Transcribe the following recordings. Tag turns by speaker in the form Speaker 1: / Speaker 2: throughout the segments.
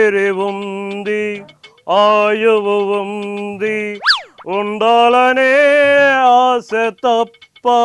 Speaker 1: ఊపిరి ఉంది ఆయువు ఉంది ఉండాలనే ఆశ తప్ప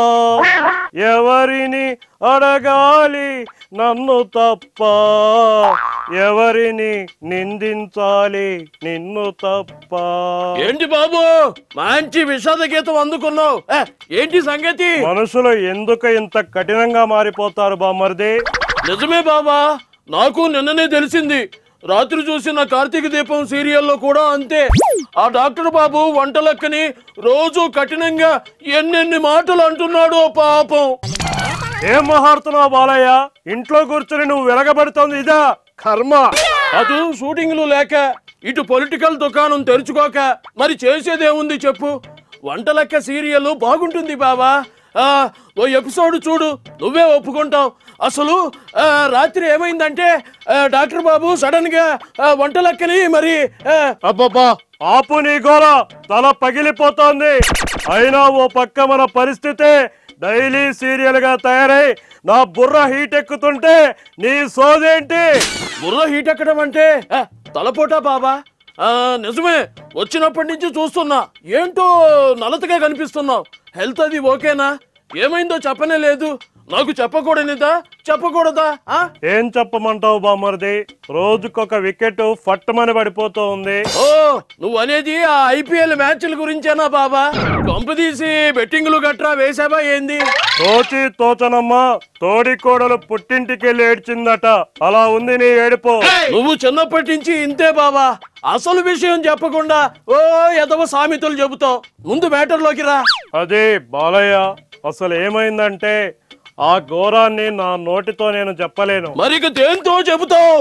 Speaker 1: ఎవరిని అడగాలి నన్ను తప్ప ఎవరిని నిందించాలి నిన్ను తప్ప
Speaker 2: ఏంటి బాబు మంచి విషాద గీతం అందుకున్నావు ఏ, ఏంటి సంగతి
Speaker 1: మనుషులు ఎందుకు ఇంత కఠినంగా మారిపోతారు బామర్ది
Speaker 2: నిజమే బాబా నాకు నిన్ననే తెలిసింది రాత్రి చూసిన కార్తీక దీపం సీరియల్లో కూడా అంతే ఆ డాక్టర్ బాబు వంటలక్కని రోజు కఠినంగా ఎన్నెన్ని మాటలు అంటున్నాడో పాపం
Speaker 1: ఏం మాట్లాడుతున్నావు బాలయ్య ఇంట్లో కూర్చుని నువ్వు వెలగబడుతోంది ఇదా కర్మ
Speaker 2: అటు షూటింగ్లు లేక ఇటు పొలిటికల్ దుకాణం తెరుచుకోక మరి చేసేదేముంది చెప్పు వంటలక్క సీరియల్ బాగుంటుంది బాబా ఆ, ఓ ఎపిసోడ్ చూడు నువ్వే ఒప్పుకుంటావు అసలు ఆ, రాత్రి ఏమైందంటే ఆ, డాక్టర్ బాబు సడన్ గా ఆ, వంటలక్కని మరి ఆ,
Speaker 1: అబ్బబ్బా ఆపు నీ గోల తల పగిలిపోతోంది అయినా ఓ పక్క మన పరిస్థితి డైలీ సీరియల్ గా తయారై నా బుర్ర హీట్ ఎక్కుతుంటే నీ సోదేంటి
Speaker 2: బుర్ర హీట్ ఎక్కడం అంటే ఆ, తలపోటా బాబా ఆ, నిజమే వచ్చినప్పటి నుంచి చూస్తున్నా ఏంటో నలతగా కనిపిస్తున్నావు హెల్త్ అది ఓకేనా ఏమైందో చెప్పనే లేదు నాకు చెప్పకూడనిదా చెప్పకూడదా ఆ?
Speaker 1: ఏం చెప్పమంటావు బామర్ది రోజుకొక వికెట్ ఫట్టుమని పడిపోతూ ఉంది
Speaker 2: ఓ నువ్వు అనేది ఆ ఐపీఎల్ మ్యాచ్ల గురించేనా బాబా కొంపదీసి బెట్టింగ్లు గట్రా వేసావా ఏంది
Speaker 1: తోచి తోచనమ్మ తోడి కోడలు పుట్టింటికెళ్ళి ఏడ్చిందట అలా ఉంది నీ ఏడుపు
Speaker 2: నువ్వు చిన్నప్పటి నుంచి ఇంతే బాబా అసలు విషయం చెప్పకుండా ఓ ఎదవ సామెతలు చెబుతావు ముందు మ్యాటర్లోకి రా
Speaker 1: అదే బాలయ్య అసలు ఏమైందంటే ఆ ఘోరాన్ని నా నోటితో నేను చెప్పలేను
Speaker 2: మరిక దేంతో చెబుతావు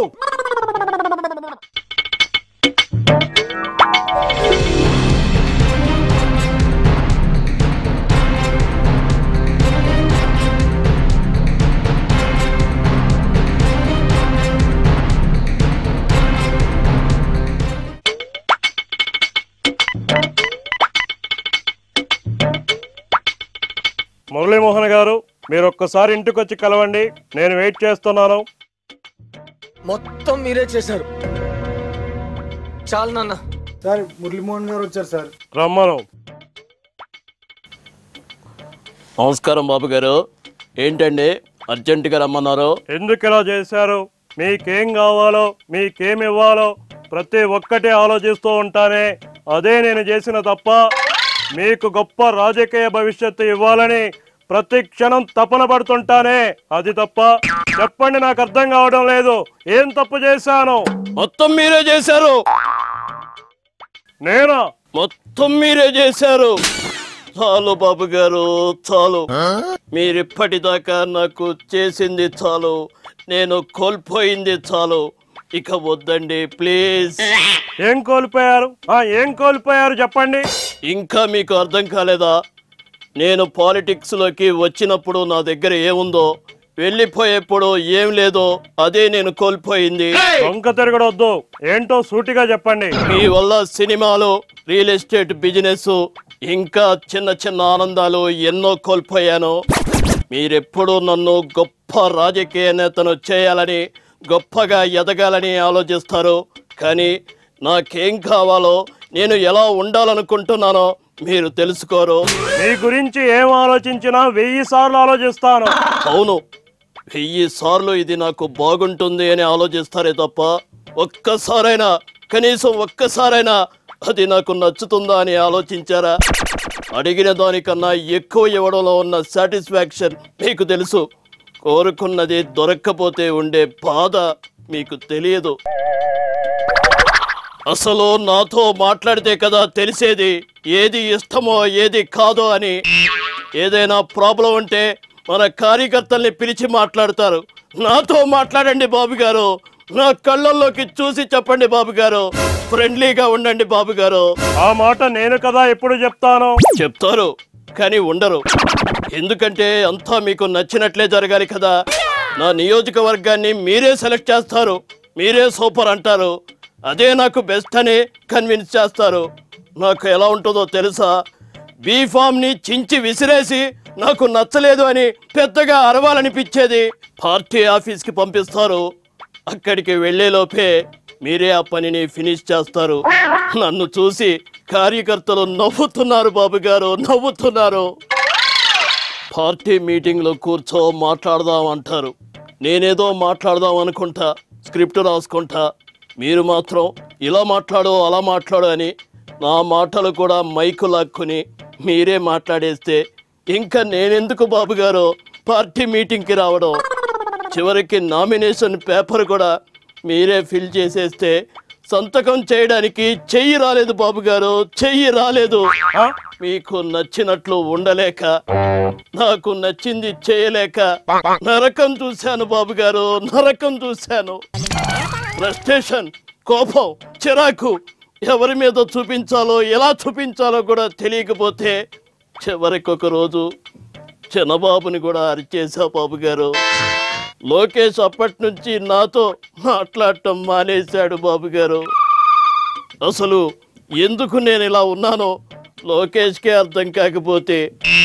Speaker 1: మురళీమోహన్ గారు మీరు ఒక్కసారి ఇంటికి వచ్చి కలవండి నేను వెయిట్ చేస్తున్నాను
Speaker 3: మొత్తం మీరే చేశారు చాలు నాన్న
Speaker 4: సార్ మురళీమోహన్ గారు వచ్చారు సార్
Speaker 1: రమ్మను
Speaker 2: నమస్కారం బాబు గారు ఏంటండి అర్జెంటుగా రమ్మన్నారు
Speaker 1: ఎందుకు ఇలా చేశారు మీకేం కావాలో మీకేం ఇవ్వాలో ప్రతి ఒక్కటి ఆలోచిస్తూ ఉంటానే అదే నేను చేసిన తప్ప మీకు గొప్ప రాజకీయ భవిష్యత్తు ఇవ్వాలని ప్రతి క్షణం తపన పడుతుంటానే అది తప్ప చెప్పండి నాకు అర్థం కావడం లేదు ఏం తప్పు చేశాను
Speaker 2: మొత్తం మీరే చేశారు
Speaker 1: నేనా
Speaker 2: మొత్తం మీరే చేశారు చాలు బాబు గారు చాలు మీరిప్పటిదాకా నాకు చేసింది చాలు నేను కోల్పోయింది చాలు ఇక వద్దండి ప్లీజ్
Speaker 1: ఏం కోల్పోయారు ఆ ఏం కోల్పోయారు చెప్పండి
Speaker 2: ఇంకా మీకు అర్థం కాలేదా నేను పాలిటిక్స్ లోకి వచ్చినప్పుడు నా దగ్గర ఏముందో వెళ్ళిపోయేప్పుడు ఏం లేదో అదే నేను కోల్పోయింది
Speaker 1: దొంగ తిరగడొద్దు ఏంటో సూటిగా చెప్పండి
Speaker 2: మీ వల్ల సినిమాలు రియల్ ఎస్టేట్ బిజినెస్ ఇంకా చిన్న చిన్న ఆనందాలు ఎన్నో కోల్పోయాను మీరెప్పుడు నన్ను గొప్ప రాజకీయ నేతను చేయాలని గొప్పగా ఎదగాలని ఆలోచిస్తారు కానీ నాకేం కావాలో నేను ఎలా ఉండాలనుకుంటున్నానో మీరు తెలుసుకోరు
Speaker 1: మీ గురించి ఏం ఆలోచించినా వెయ్యి సార్లు ఆలోచిస్తాను
Speaker 2: అవును వెయ్యి సార్లు ఇది నాకు బాగుంటుంది అని ఆలోచిస్తారే తప్ప ఒక్కసారైనా కనీసం ఒక్కసారైనా అది నాకు నచ్చుతుందా అని ఆలోచించారా అడిగిన దానికన్నా ఎక్కువ ఇవ్వడంలో ఉన్న సాటిస్ఫాక్షన్ మీకు తెలుసు కోరుకున్నది దొరక్కపోతే ఉండే బాధ మీకు తెలియదు అసలు నాతో మాట్లాడితే కదా తెలిసేది ఏది ఇష్టమో ఏది కాదో అని ఏదైనా ప్రాబ్లం ఉంటే మన కార్యకర్తల్ని పిలిచి మాట్లాడతారు నాతో మాట్లాడండి బాబు గారు నా కళ్ళల్లోకి చూసి చెప్పండి బాబు గారు ఫ్రెండ్లీగా ఉండండి బాబు గారు
Speaker 1: ఆ మాట నేను కదా ఎప్పుడు చెప్తాను
Speaker 2: చెప్తారు కానీ ఉండరు ఎందుకంటే అంతా మీకు నచ్చినట్లే జరగాలి కదా నా నియోజకవర్గాన్ని మీరే సెలెక్ట్ చేస్తారు మీరే సూపర్ అంటారు అదే నాకు బెస్ట్ అని కన్విన్స్ చేస్తారు నాకు ఎలా ఉంటుందో తెలుసా బీ ని చించి విసిరేసి నాకు నచ్చలేదు అని పెద్దగా అరవాలనిపించేది పార్టీ ఆఫీస్కి పంపిస్తారు అక్కడికి వెళ్ళేలోపే మీరే ఆ పనిని ఫినిష్ చేస్తారు నన్ను చూసి కార్యకర్తలు నవ్వుతున్నారు బాబు గారు నవ్వుతున్నారు పార్టీ మీటింగ్లో కూర్చో మాట్లాడదాం అంటారు నేనేదో మాట్లాడదాం అనుకుంటా స్క్రిప్ట్ రాసుకుంటా మీరు మాత్రం ఇలా మాట్లాడు అలా మాట్లాడు అని నా మాటలు కూడా మైకు లాక్కుని మీరే మాట్లాడేస్తే ఇంకా నేనెందుకు బాబు గారు పార్టీ మీటింగ్కి రావడం చివరికి నామినేషన్ పేపర్ కూడా మీరే ఫిల్ చేసేస్తే సంతకం చేయడానికి చెయ్యి రాలేదు బాబు గారు చెయ్యి రాలేదు
Speaker 1: ఆ?
Speaker 2: మీకు నచ్చినట్లు ఉండలేక నాకు నచ్చింది చేయలేక నరకం చూశాను బాబు గారు నరకం చూశాను ఫ్రస్ట్రేషన్ కోపం చిరాకు ఎవరి మీద చూపించాలో ఎలా చూపించాలో కూడా తెలియకపోతే చివరికి ఒక రోజు చిన్నబాబుని కూడా అరిచేశా బాబు గారు లోకేష్ అప్పటి నుంచి నాతో మాట్లాడటం మానేశాడు బాబు గారు అసలు ఎందుకు నేను ఇలా ఉన్నానో లోకేష్కే అర్థం కాకపోతే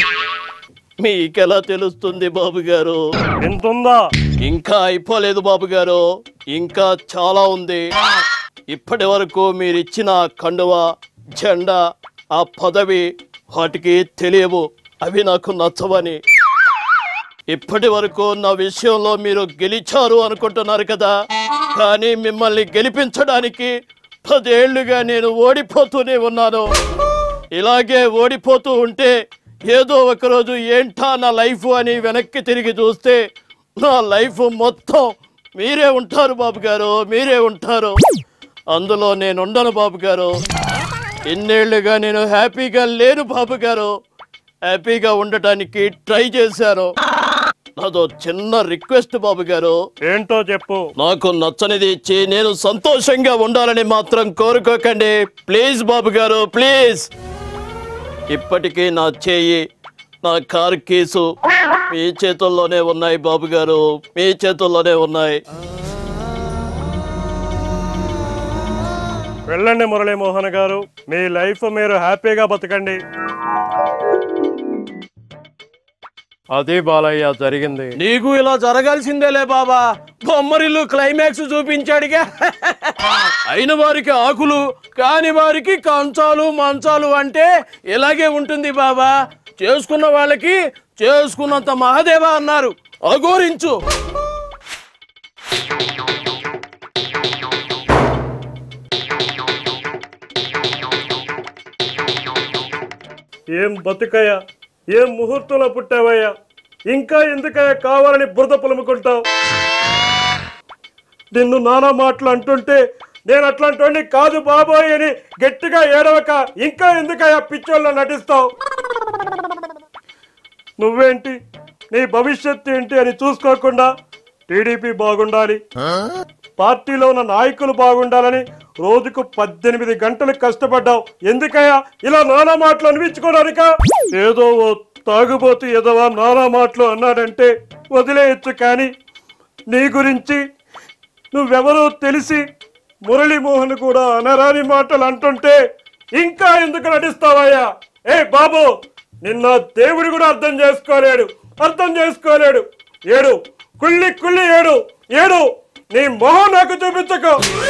Speaker 2: మీకెలా తెలుస్తుంది బాబు గారు
Speaker 1: ఎంతుందా
Speaker 2: ఇంకా అయిపోలేదు బాబు గారు ఇంకా చాలా ఉంది ఇప్పటి వరకు మీరు ఇచ్చిన ఆ కండువ జెండా ఆ పదవి వాటికి తెలియవు అవి నాకు నచ్చవని ఇప్పటి వరకు నా విషయంలో మీరు గెలిచారు అనుకుంటున్నారు కదా కానీ మిమ్మల్ని గెలిపించడానికి పదేళ్లుగా నేను ఓడిపోతూనే ఉన్నాను ఇలాగే ఓడిపోతూ ఉంటే ఏదో ఒకరోజు ఏంటా నా లైఫ్ అని వెనక్కి తిరిగి చూస్తే నా లైఫ్ మొత్తం మీరే ఉంటారు బాబు గారు మీరే ఉంటారు అందులో నేను ఉండను బాబు గారు ఇన్నేళ్లుగా నేను హ్యాపీగా లేను బాబు గారు హ్యాపీగా ఉండటానికి ట్రై చేశాను నాదో చిన్న రిక్వెస్ట్ బాబు గారు
Speaker 1: ఏంటో చెప్పు
Speaker 2: నాకు నచ్చనిది ఇచ్చి నేను సంతోషంగా ఉండాలని మాత్రం కోరుకోకండి ప్లీజ్ బాబు గారు ప్లీజ్ ఇప్పటికీ నా చేయి నా కార్ కేసు మీ చేతుల్లోనే ఉన్నాయి బాబు గారు మీ చేతుల్లోనే ఉన్నాయి
Speaker 1: వెళ్ళండి మురళీమోహన్ గారు మీ లైఫ్ మీరు హ్యాపీగా బతకండి అది బాలయ్య జరిగింది
Speaker 2: నీకు ఇలా జరగాల్సిందేలే బాబా బొమ్మరిల్లు క్లైమాక్స్ చూపించాడుగా అయిన వారికి ఆకులు కాని వారికి కంచాలు మంచాలు అంటే ఇలాగే ఉంటుంది బాబా చేసుకున్న వాళ్ళకి చేసుకున్నంత మహాదేవ అన్నారు అఘోరించు
Speaker 1: ఏం బతుకయ్యా ఏం ముహూర్తంలో పుట్టావయ్యా ఇంకా ఎందుకయ్యా కావాలని బురద పులుముకుంటావు నిన్ను నానా మాటలు అంటుంటే నేను అట్లాంటి కాదు బాబోయ్ అని గట్టిగా ఏడవక ఇంకా ఎందుకయ్యా పిచ్చోళ్ళ నటిస్తావు నువ్వేంటి నీ భవిష్యత్తు ఏంటి అని చూసుకోకుండా టీడీపీ బాగుండాలి పార్టీలో ఉన్న నాయకులు బాగుండాలని రోజుకు పద్దెనిమిది గంటలు కష్టపడ్డావు ఎందుకయ్యా ఇలా నానా మాటలు అనిపించుకోవడానిక ఏదో ఓ తాగుబోతు ఎదవా నానా మాటలు అన్నాడంటే వదిలేయచ్చు కానీ నీ గురించి నువ్వెవరో తెలిసి మురళీమోహన్ కూడా అనరాని మాటలు అంటుంటే ఇంకా ఎందుకు నటిస్తావయ్యా ఏ బాబు నిన్న దేవుడు కూడా అర్థం చేసుకోలేడు అర్థం చేసుకోలేడు ఏడు కుళ్ళి కుళ్ళి ఏడు ఏడు నీ మొహం నాకు చూపించకు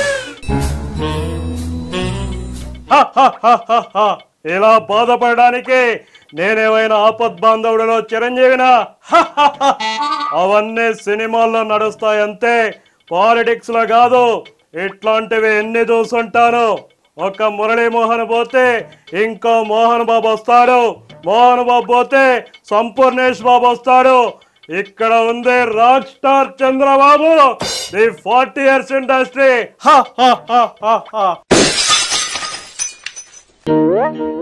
Speaker 1: హ, హ, హ, హ, హ. ఇలా బాధపడడానికి నేనేమైనా ఆపద్ బాంధవుడిలో చిరంజీవినా హ, హ, హ. అవన్నీ సినిమాల్లో నడుస్తాయంతే పాలిటిక్స్ లో కాదు ఇట్లాంటివి ఎన్ని చూసుంటాను ఒక మురళీమోహన్ పోతే ఇంకో మోహన్ బాబు వస్తాడు మోహన్ బాబు పోతే సంపూర్ణేష్ బాబు వస్తాడు ఇక్కడ ఉంది rock star Chandrababu the forty years industry హ హ హ హ హ